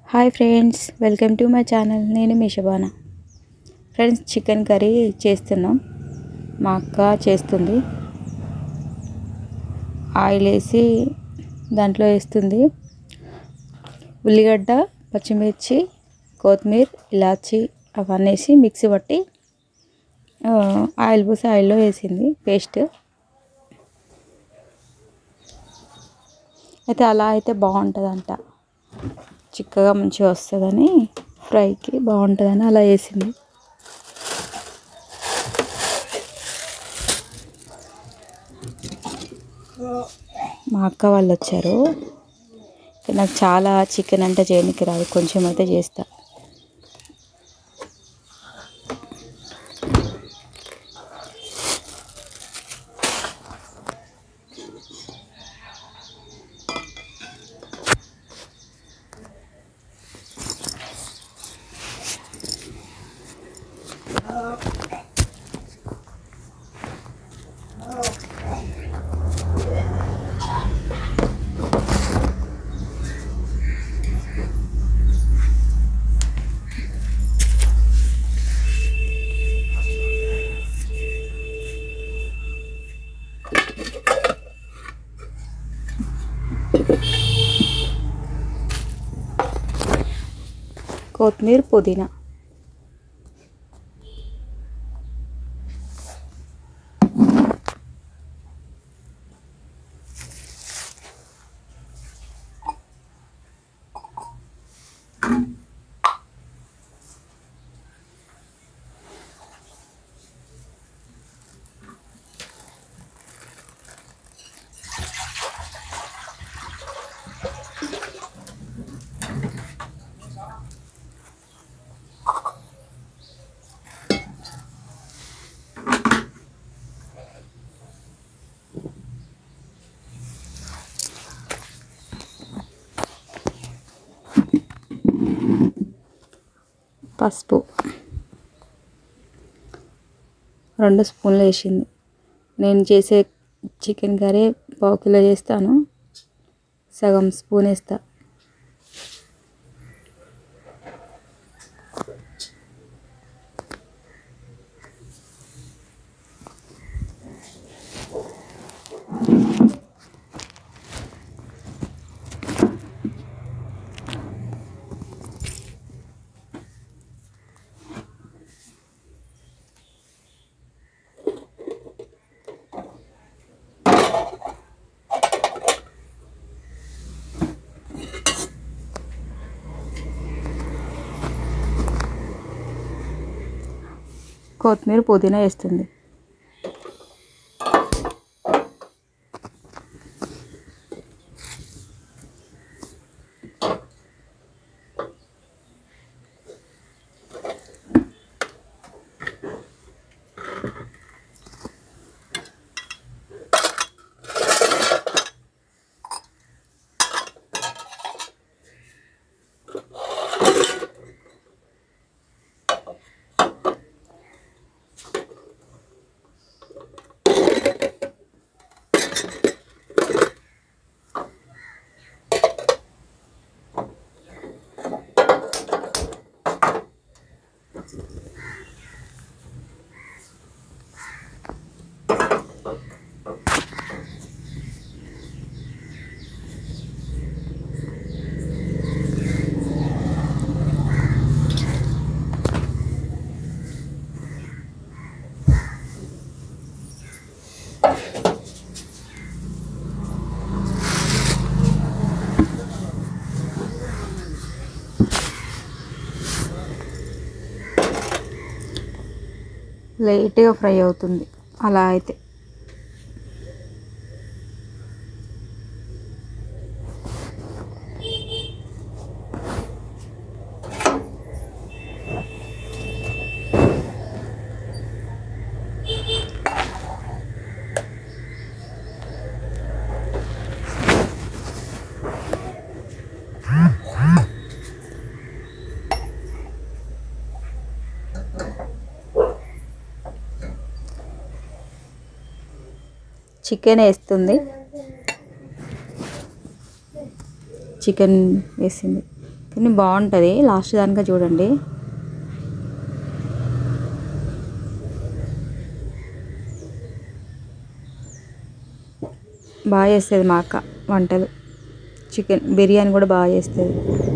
hi friends welcome to my channel నేను మీ Shabana friends chicken curry చేస్తున్నాం మా అక్క చేస్తుంది ఆయిల్ వేసి దాంట్లో వేస్తుంది ఉల్లిగడ్డ పచ్చిమిర్చి కొత్తిమీర ఇలాచి అవన్నీ వేసి మిక్సీ పట్టి ఆ, ఆయిల్ పోసి ఆయిల్లో వేసింది పేస్ట్ అయితే అలా అయితే బాగుంటుందంట చిక్కగా మంచిగా వస్తుందని ఫ్రైకి బాగుంటుందని అలా వేసింది మా అక్క వాళ్ళు వచ్చారు నాకు చాలా చికెన్ అంటే చేయడానికి రాదు కొంచెం అయితే చేస్తా కొత్తిమీర పుదీనా పసుపు రెండు స్పూన్లు వేసింది నేను చేసే చికెన్ కర్రీ పావు కిలో చేస్తాను సగం స్పూన్ వేస్తా కొత్తిమీర పుదీనా వేస్తుంది లైట్గా ఫ్రై అవుతుంది అలా అయితే చికెన్ వేస్తుంది చికెన్ వేసింది కానీ బాగుంటుంది లాస్ట్ దానికా చూడండి బాగా చేస్తుంది మా అక్క వంటలు చికెన్ బిర్యానీ కూడా బాగా చేస్తుంది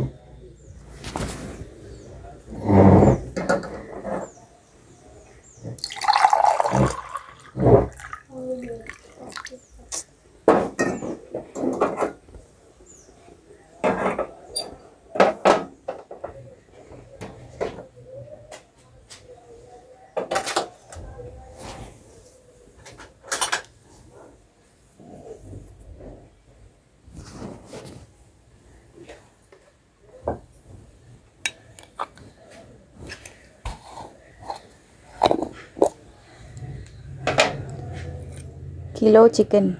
కిలో చికెన్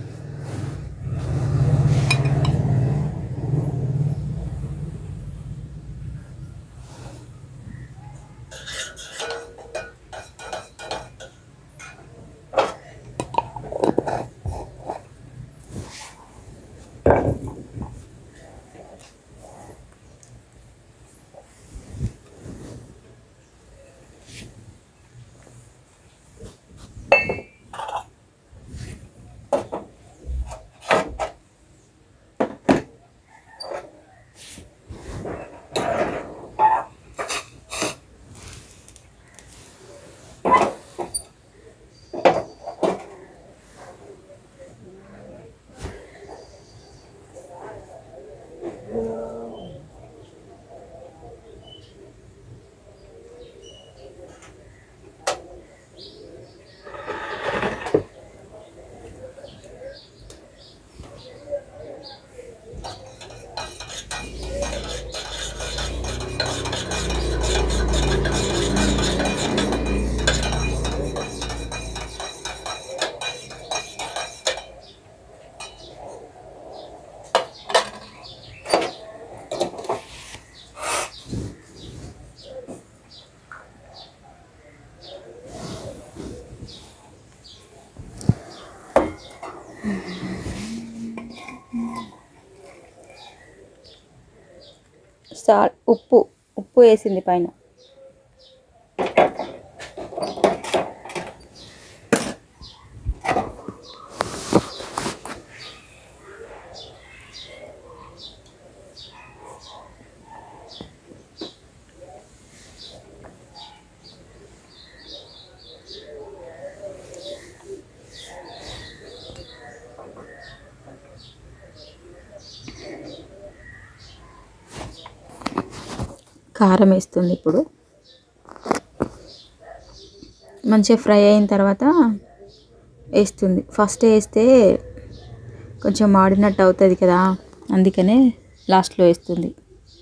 సాల్ ఉప్పు ఉప్పు వేసింది పైన కారం వేస్తుంది ఇప్పుడు మంచిగా ఫ్రై అయిన తర్వాత వేస్తుంది ఫస్ట్ వేస్తే కొంచెం మాడినట్టు అవుతుంది కదా అందుకనే లాస్ట్లో వేస్తుంది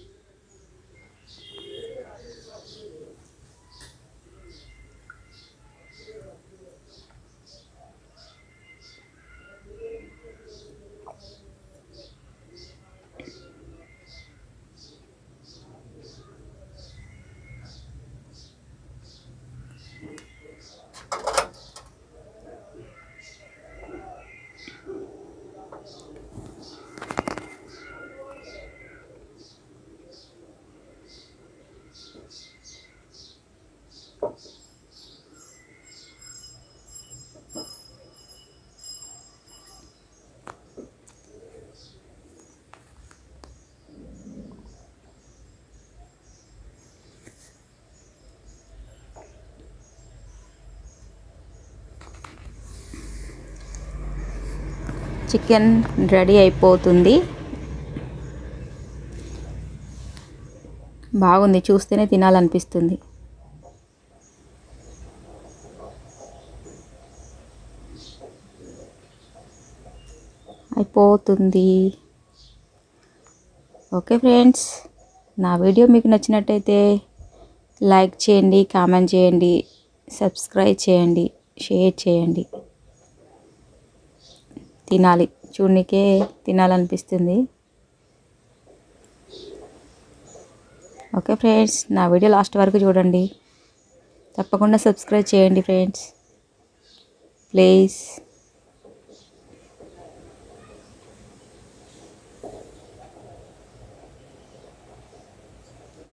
చికెన్ రెడీ అయిపోతుంది బాగుంది చూస్తేనే తినాలనిపిస్తుంది అయిపోతుంది ఓకే ఫ్రెండ్స్ నా వీడియో మీకు నచ్చినట్టయితే లైక్ చేయండి కామెంట్ చేయండి సబ్స్క్రైబ్ చేయండి షేర్ చేయండి తినాలి చూడనికే తినాలనిపిస్తుంది ఓకే ఫ్రెండ్స్ నా వీడియో లాస్ట్ వరకు చూడండి తప్పకుండా సబ్స్క్రైబ్ చేయండి ఫ్రెండ్స్ ప్లీజ్